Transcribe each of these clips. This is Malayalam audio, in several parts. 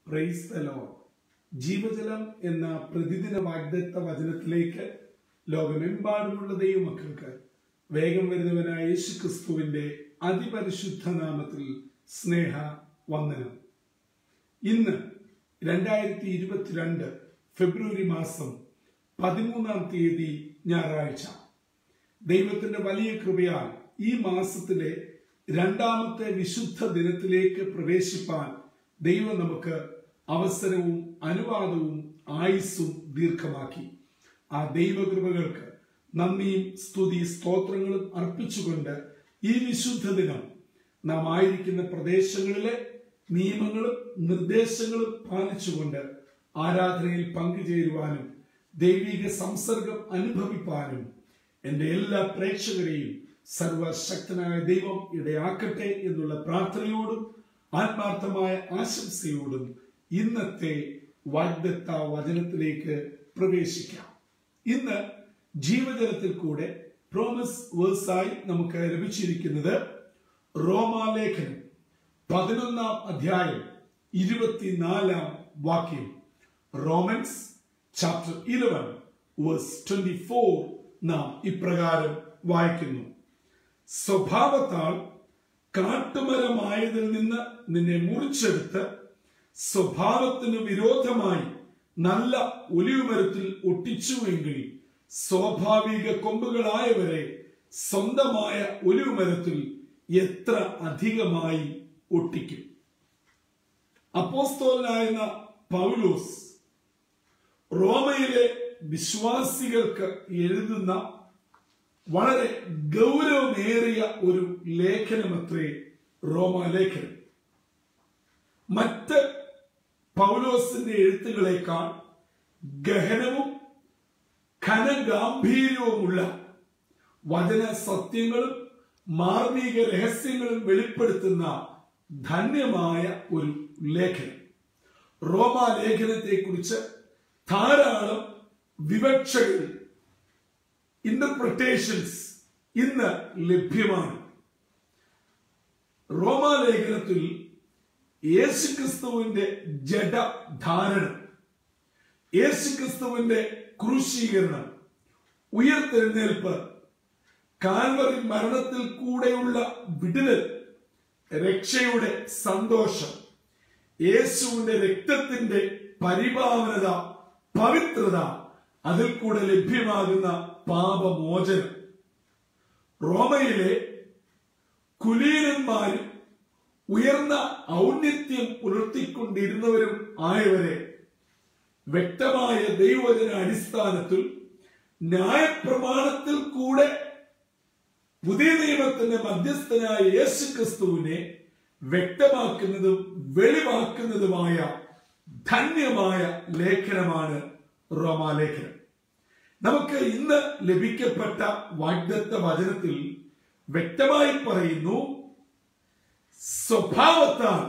പ്രൈസ് ദ ലോർഡ് ജീവജലം എന്ന പ്രതിദിന വാഗ്ദത്ത വചനത്തിലേക്ക് ലോകമെമ്പാടുമുള്ള ദൈവമക്കൾക്ക് വേഗം വരുന്നവനായ യേശു ക്രിസ്തുവിന്റെ അതിപരിശുദ്ധ നാമത്തിൽ സ്നേഹ വന്ദനം ഇന്ന് രണ്ടായിരത്തി ഇരുപത്തിരണ്ട് ഫെബ്രുവരി മാസം പതിമൂന്നാം തീയതി ഞായറാഴ്ച ദൈവത്തിന്റെ വലിയ കൃപയാൽ ഈ മാസത്തിലെ രണ്ടാമത്തെ വിശുദ്ധ ദിനത്തിലേക്ക് പ്രവേശിപ്പാൻ ദൈവം നമുക്ക് അവസരവും അനുവാദവും ആയുസ്സും ദീർഘമാക്കി ആ ദൈവകൃപകൾക്ക് നന്ദിയും സ്തുതി സ്തോത്രങ്ങളും അർപ്പിച്ചുകൊണ്ട് ഈ വിശുദ്ധ ദിനം നാം ആയിരിക്കുന്ന പ്രദേശങ്ങളിലെ നിയമങ്ങളും നിർദ്ദേശങ്ങളും പാലിച്ചുകൊണ്ട് ആരാധനയിൽ പങ്കുചേരുവാനും ദൈവിക സംസർഗം അനുഭവിപ്പാനും എന്റെ എല്ലാ പ്രേക്ഷകരെയും സർവശക്തനായ ദൈവം ഇടയാക്കട്ടെ എന്നുള്ള പ്രാർത്ഥനയോടും ആത്മാർത്ഥമായ ആശംസയോടും ഇന്നത്തെ വാഗ്ദത്ത വചനത്തിലേക്ക് പ്രവേശിക്കാം ഇന്ന് ജീവജലത്തിൽ കൂടെ പ്രോമിസ് വേഴ്സായി നമുക്ക് ലഭിച്ചിരിക്കുന്നത് റോമാലേഖനം പതിനൊന്നാം അധ്യായം ഇരുപത്തിനാലാം വാക്യം Romans chapter eleven verse twenty four നാം ഇപ്രകാരം വായിക്കുന്നു സ്വഭാവത്താൽ കാട്ടുമരമായതിൽ നിന്ന് നിന്നെ മുറിച്ചെടുത്ത് സ്വഭാവത്തിന് വിരോധമായി നല്ല ഒലിവുമരത്തിൽ ഒട്ടിച്ചുവെങ്കിൽ സ്വാഭാവിക കൊമ്പുകളായവരെ സ്വന്തമായ ഒലിവുമരത്തിൽ എത്ര അധികമായി ഒട്ടിക്കും അപ്പോസ്തോലനായിരുന്ന പൗലോസ് റോമയിലെ വിശ്വാസികൾക്ക് എഴുതുന്ന വളരെ ഗൗരവമേറിയ ഒരു ലേഖനമത്രേ റോമാലേഖനം മറ്റ് പൗലോസിന്റെ എഴുത്തുകളേക്കാൾ ഗഹനവും ഘനഗാംഭീര്യവുമുള്ള വചന സത്യങ്ങളും മാർമിക രഹസ്യങ്ങളും വെളിപ്പെടുത്തുന്ന ധന്യമായ ഒരു ലേഖനം റോമാലേഖനത്തെ കുറിച്ച് ധാരാളം വിവക്ഷകൾ ഇന്റർപ്രിട്ടേഷൻസ് ഇന്ന് ലഭ്യമാണ് റോമാലേഖനത്തിൽ യേശുക്രിസ്തുവിന്റെ ജഡധാരണം യേശുക്രിസ്തുവിന്റെ ക്രൂശീകരണം ഉയർത്തെഴുന്നേൽപ്പ് കാൽവറി മരണത്തിൽ കൂടെയുള്ള വിടുതൽ രക്ഷയുടെ സന്തോഷം യേശുവിന്റെ രക്തത്തിന്റെ പരിപാവനത പവിത്രത അതിൽ കൂടെ ലഭ്യമാകുന്ന പാപമോചനം റോമയിലെ കുലീനന്മാരും ഉയർന്ന ഔന്നത്യം പുലർത്തിക്കൊണ്ടിരുന്നവരും ആയവരെ വ്യക്തമായ ദൈവവചന അടിസ്ഥാനത്തിൽ ന്യായപ്രമാണത്തിൽ കൂടെ പുതിയ നിയമത്തിന്റെ മധ്യസ്ഥനായ യേശു ക്രിസ്തുവിനെ വ്യക്തമാക്കുന്നതും വെളിവാക്കുന്നതുമായ ധന്യമായ ലേഖനമാണ് റോമാലേഖനം നമുക്ക് ഇന്ന് ലഭിക്കപ്പെട്ട വാഗ്ദത്ത വചനത്തിൽ വ്യക്തമായി പറയുന്നു സ്വഭാവത്താൽ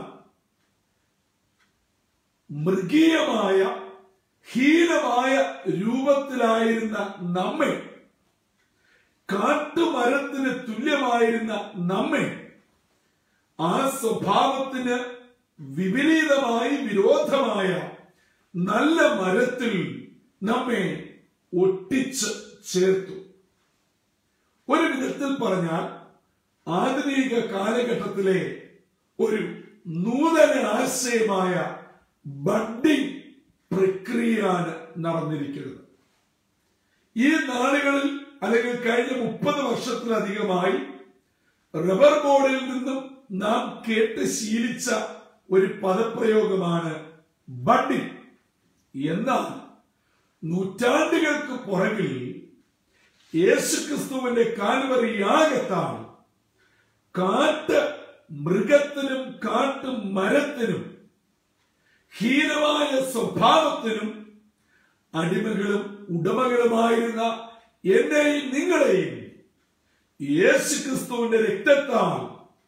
മൃഗീയമായ ഹീനമായ രൂപത്തിലായിരുന്ന നമ്മെ കാട്ടുമരത്തിന് തുല്യമായിരുന്ന നമ്മെ ആ സ്വഭാവത്തിന് വിപരീതമായി വിരോധമായ നല്ല മരത്തിൽ നമ്മെ ഒട്ടിച്ച് ചേർത്തു ഒരു വിധത്തിൽ പറഞ്ഞാൽ ആധുനിക കാലഘട്ടത്തിലെ ഒരു നൂതന ആശയമായ ബഡ്ഡിംഗ് പ്രക്രിയയാണ് നടന്നിരിക്കുന്നത് ഈ നാളുകളിൽ അല്ലെങ്കിൽ കഴിഞ്ഞ മുപ്പത് വർഷത്തിലധികമായി റബ്ബർ ബോർഡിൽ നിന്നും നാം കേട്ട് ശീലിച്ച ഒരു പദപ്രയോഗമാണ് ബഡ്ഡിംഗ് എന്നാൽ നൂറ്റാണ്ടുകൾക്ക് പുറകിൽ യേശുക്രിസ്തുവിന്റെ കാൽവറി യാഗത്താൽ കാട്ട് മൃഗത്തിനും കാട്ടു മരത്തിനും ഹീനമായ സ്വഭാവത്തിനും അടിമകളും ഉടമകളുമായിരുന്ന എന്നെയും നിങ്ങളെയും യേശുക്രിസ്തുവിന്റെ രക്തത്താൽ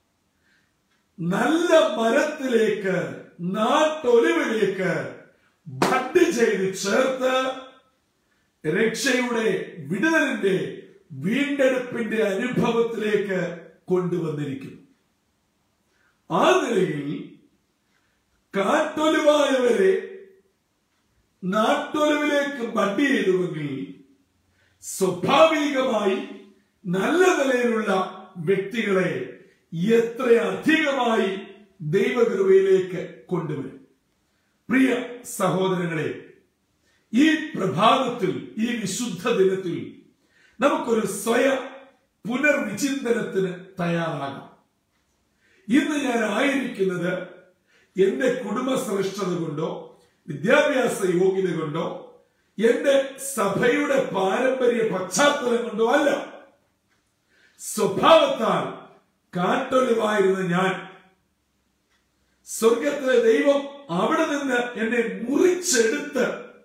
നല്ല മരത്തിലേക്ക് നാട്ടൊലിവിലേക്ക് ബഡ് ചെയ്ത് ചേർത്ത് രക്ഷയുടെ വിടുതലിന്റെ വീണ്ടെടുപ്പിന്റെ അനുഭവത്തിലേക്ക് കൊണ്ടുവന്നിരിക്കുന്നു ആ നിലയിൽ കാട്ടൊലിവായവരെ നാട്ടൊലിവിലേക്ക് ബഡ് ചെയ്തുവെങ്കിൽ സ്വാഭാവികമായി നല്ല നിലയിലുള്ള വ്യക്തികളെ എത്ര അധികമായി ദൈവകൃപയിലേക്ക് കൊണ്ടുവരും പ്രിയ സഹോദരങ്ങളെ ഈ പ്രഭാതത്തിൽ ഈ വിശുദ്ധ ദിനത്തിൽ നമുക്കൊരു സ്വയ പുനർവിചിന്തനത്തിന് തയ്യാറാകാം ഇന്ന് ഞാൻ ആയിരിക്കുന്നത് എന്റെ കുടുംബ ശ്രേഷ്ഠത കൊണ്ടോ വിദ്യാഭ്യാസ യോഗ്യത കൊണ്ടോ എന്റെ സഭയുടെ പാരമ്പര്യ പശ്ചാത്തലം കൊണ്ടോ അല്ല സ്വഭാവത്താൽ കാട്ടൊലിവായിരുന്ന ഞാൻ സ്വർഗത്തിലെ ദൈവം അവിടെ നിന്ന് എന്നെ മുറിച്ചെടുത്ത്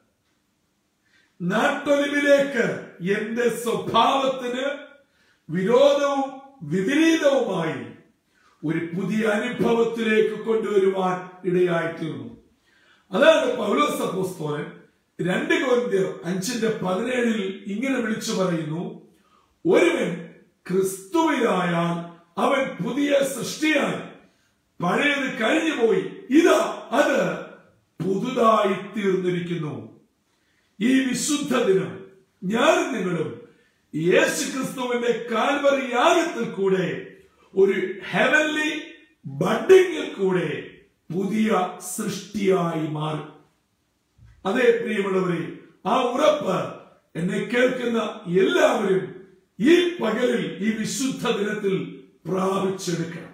നാട്ടൊലിവിലേക്ക് എന്റെ സ്വഭാവത്തിന് വിരോധവും വിപരീതവുമായി ഒരു പുതിയ അനുഭവത്തിലേക്ക് കൊണ്ടുവരുവാൻ ഇടയായിത്തീർന്നു അതാണ് പൗലോസ് അപ്പോസ്തോലൻ രണ്ട് കോരിന്ത്യർ അഞ്ചിന്റെ പതിനേഴിൽ ഇങ്ങനെ വിളിച്ചു പറയുന്നു ഒരുവൻ ക്രിസ്തുവിലായാൽ അവൻ പുതിയ സൃഷ്ടിയായി പഴയത് കഴിഞ്ഞുപോയി ഇതാ അത് പുതുതായി തീർന്നിരിക്കുന്നു ഈ വിശുദ്ധ ദിനം ഞാനും നിങ്ങളും യേശു ക്രിസ്തുവിന്റെ കാൽവറി യാഗത്തിൽ കൂടെ ഒരു ഹെവൻലി ബഡിങ്ങിൽ കൂടെ പുതിയ സൃഷ്ടിയായി മാറും അതേ പ്രിയമുള്ളവരെ ആ ഉറപ്പ് എന്നെ കേൾക്കുന്ന എല്ലാവരും ഈ പകലിൽ ഈ വിശുദ്ധ ദിനത്തിൽ പ്രാപിച്ചെടുക്കണം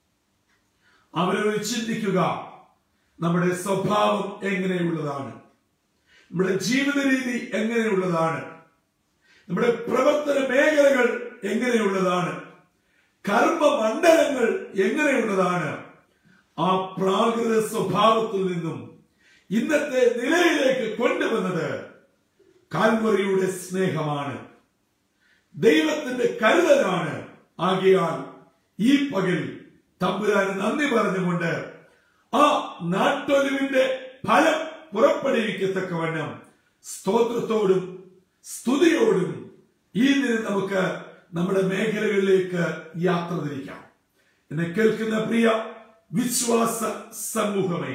അവരവർ ചിന്തിക്കുക നമ്മുടെ സ്വഭാവം എങ്ങനെയുള്ളതാണ് നമ്മുടെ ജീവിത രീതി എങ്ങനെയുള്ളതാണ് നമ്മുടെ പ്രവർത്തന മേഖലകൾ എങ്ങനെയുള്ളതാണ് കർമ്മ മണ്ഡലങ്ങൾ എങ്ങനെയുള്ളതാണ് ആ പ്രാകൃത സ്വഭാവത്തിൽ നിന്നും ഇന്നത്തെ നിലയിലേക്ക് കൊണ്ടുവന്നത് കാൽവറിയുടെ സ്നേഹമാണ് ദൈവത്തിന്റെ കരുതലാണ് ആകയാൽ ഈ പകൽ തമ്പുരാന് നന്ദി പറഞ്ഞുകൊണ്ട് ആ നാട്ടൊലിവിന്റെ ഫലം പുറപ്പെടുവിക്കത്തക്കവണ്ണം സ്തോത്രത്തോടും സ്തുതിയോടും ഈ ദിനം നമുക്ക് നമ്മുടെ മേഖലകളിലേക്ക് യാത്ര തിരിക്കാം എന്നെ കേൾക്കുന്ന പ്രിയ വിശ്വാസ സമൂഹമേ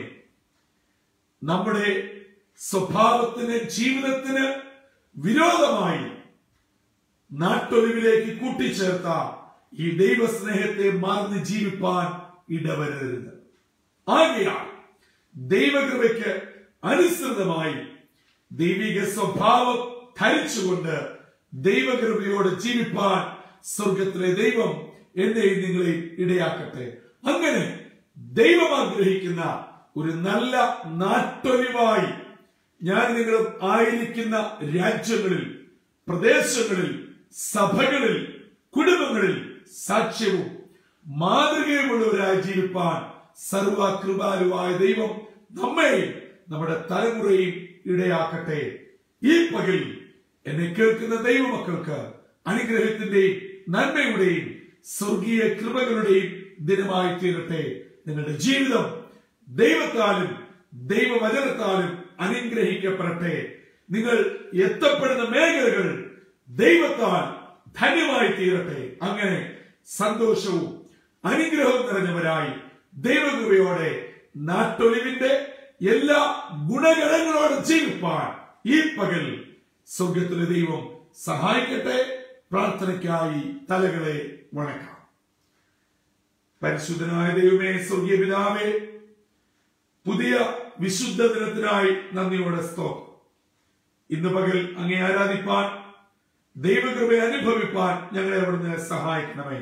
നമ്മുടെ സ്വഭാവത്തിന് ജീവിതത്തിന് വിരോധമായി നാട്ടൊലിവിലേക്ക് കൂട്ടിച്ചേർത്ത ഈ ദൈവസ്നേഹത്തെ മറന്ന് ജീവിപ്പാൻ ഇടവരരുത് ആകയാൽ ദൈവകൃപയ്ക്ക് അനുസൃതമായി ദൈവിക സ്വഭാവം ധരിച്ചുകൊണ്ട് ദൈവകൃപയോട് ജീവിപ്പാൻ സ്വർഗത്തിലെ ദൈവം എന്നെയും നിങ്ങളെയും ഇടയാക്കട്ടെ അങ്ങനെ ദൈവം ആഗ്രഹിക്കുന്ന ഒരു നല്ല നാട്ടൊലിവായി ഞാൻ നിങ്ങളും ആയിരിക്കുന്ന രാജ്യങ്ങളിൽ പ്രദേശങ്ങളിൽ സഭകളിൽ കുടുംബങ്ങളിൽ സാക്ഷ്യവും മാതൃകയുമുള്ളവരായി ജീവിപ്പാൻ സർവകൃപാലുവായ ദൈവം നമ്മെയും നമ്മുടെ തലമുറയും ഇടയാക്കട്ടെ ഈ പകൽ എന്നെ കേൾക്കുന്ന ദൈവമക്കൾക്ക് അനുഗ്രഹത്തിന്റെയും നന്മയുടെയും സ്വർഗീയ കൃപകളുടെയും ദിനമായി തീരട്ടെ നിങ്ങളുടെ ജീവിതം ദൈവത്താലും ദൈവവചനത്താലും അനുഗ്രഹിക്കപ്പെടട്ടെ നിങ്ങൾ എത്തപ്പെടുന്ന മേഖലകൾ ദൈവത്താൽ ധന്യമായി തീരട്ടെ അങ്ങനെ സന്തോഷവും അനുഗ്രഹവും നിറഞ്ഞവരായി ദൈവകൃപയോടെ നാട്ടൊലിവിന്റെ എല്ലാ ഗുണഗണങ്ങളോടും ജീവിപ്പാൻ ഈ പകൽ സ്വർഗത്തിലെ ദൈവം സഹായിക്കട്ടെ പ്രാർത്ഥനയ്ക്കായി തലകളെ വണക്കാം പരിശുദ്ധനായ ദൈവമേ സ്വർഗീയ പിതാവേ പുതിയ വിശുദ്ധ ദിനത്തിനായി നന്ദിയോടെ സ്തോത്രം ഇന്ന് പകൽ അങ്ങേ ആരാധിപ്പാൻ ദൈവകൃപയെ അനുഭവിപ്പാൻ ഞങ്ങളെ അവിടുന്ന് സഹായിക്കണമേ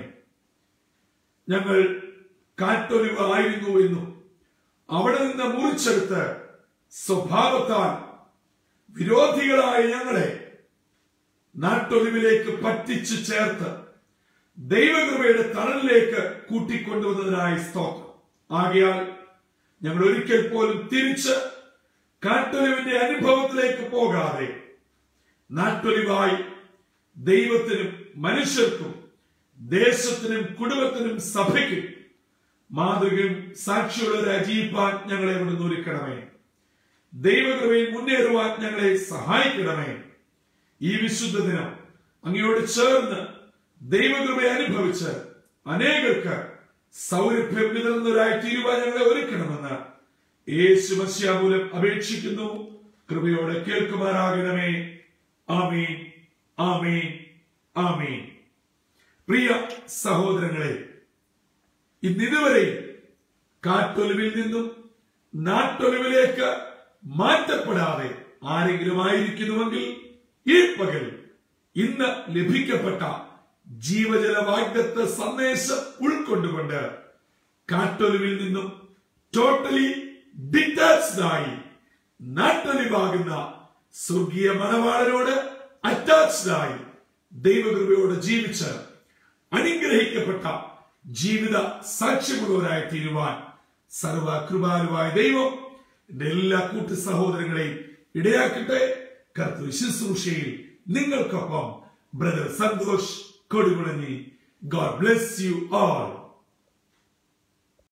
ഞങ്ങൾ കാറ്റൊലിവ് ആയിരുന്നു എന്നും അവിടെ നിന്ന് മുറിച്ചെടുത്ത് സ്വഭാവത്താൽ വിരോധികളായ ഞങ്ങളെ നാട്ടൊലിവിലേക്ക് പറ്റിച്ചു ചേർത്ത് ദൈവകൃപയുടെ തണലിലേക്ക് കൂട്ടിക്കൊണ്ടുവന്നതിനായി സ്തോത്രം ആകയാൽ ഞങ്ങൾ ഒരിക്കൽ പോലും തിരിച്ച് കാട്ടൊലിവിന്റെ അനുഭവത്തിലേക്ക് പോകാതെ നാട്ടൊലിവായി ദൈവത്തിനും മനുഷ്യർക്കും ദേശത്തിനും കുടുംബത്തിനും സഭയ്ക്കും മാതൃകയും സാക്ഷിയുള്ളവരെ ജീവിപ്പാൻ ഞങ്ങളെ ഇവിടുന്ന് ഒരുക്കണമേ ദൈവകൃപയിൽ മുന്നേറുവാൻ ഞങ്ങളെ സഹായിക്കണമേ ഈ വിശുദ്ധ ദിനം അങ്ങയോട് ചേർന്ന് ദൈവകൃപയെ അനുഭവിച്ച് അനേകർക്ക് സൗരഭ്യം വിതറുന്നവരായി തീരുവാൻ ഞങ്ങളെ ഒരുക്കണമെന്ന് യേശു മസ്യാമൂലം അപേക്ഷിക്കുന്നു കൃപയോടെ കേൾക്കുമാറാകണമേ ആമീൻ ആമീൻ ആമീൻ പ്രിയ സഹോദരങ്ങളെ ഇന്നിതുവരെ കാറ്റൊലിവിൽ നിന്നും നാട്ടൊലിവിലേക്ക് മാറ്റപ്പെടാതെ ആരെങ്കിലും ആയിരിക്കുന്നുവെങ്കിൽ ഈ പകൽ ഇന്ന് ലഭിക്കപ്പെട്ട ജീവജല വാഗ്ദത്ത സന്ദേശം ഉൾക്കൊണ്ടുകൊണ്ട് കാറ്റൊലിവിൽ നിന്നും ടോട്ടലി ഡിറ്റാച്ച്ഡ് ആയി നാട്ടൊലിവാകുന്ന സ്വർഗീയ മണവാളനോട് അറ്റാച്ച്ഡ് ആയി ദൈവകൃപയോട് ജീവിച്ച് അനുഗ്രഹിക്കപ്പെട്ട ജീവിത സാക്ഷ്യമുള്ളവരായി തീരുവാൻ സർവകൃപാലുവായ ദൈവം എന്റെ എല്ലാ കൂട്ടു സഹോദരങ്ങളെയും ഇടയാക്കട്ടെ കർത്തൃ ശുശ്രൂഷയിൽ നിങ്ങൾക്കൊപ്പം brother Santhosh Kodukulanji God bless you all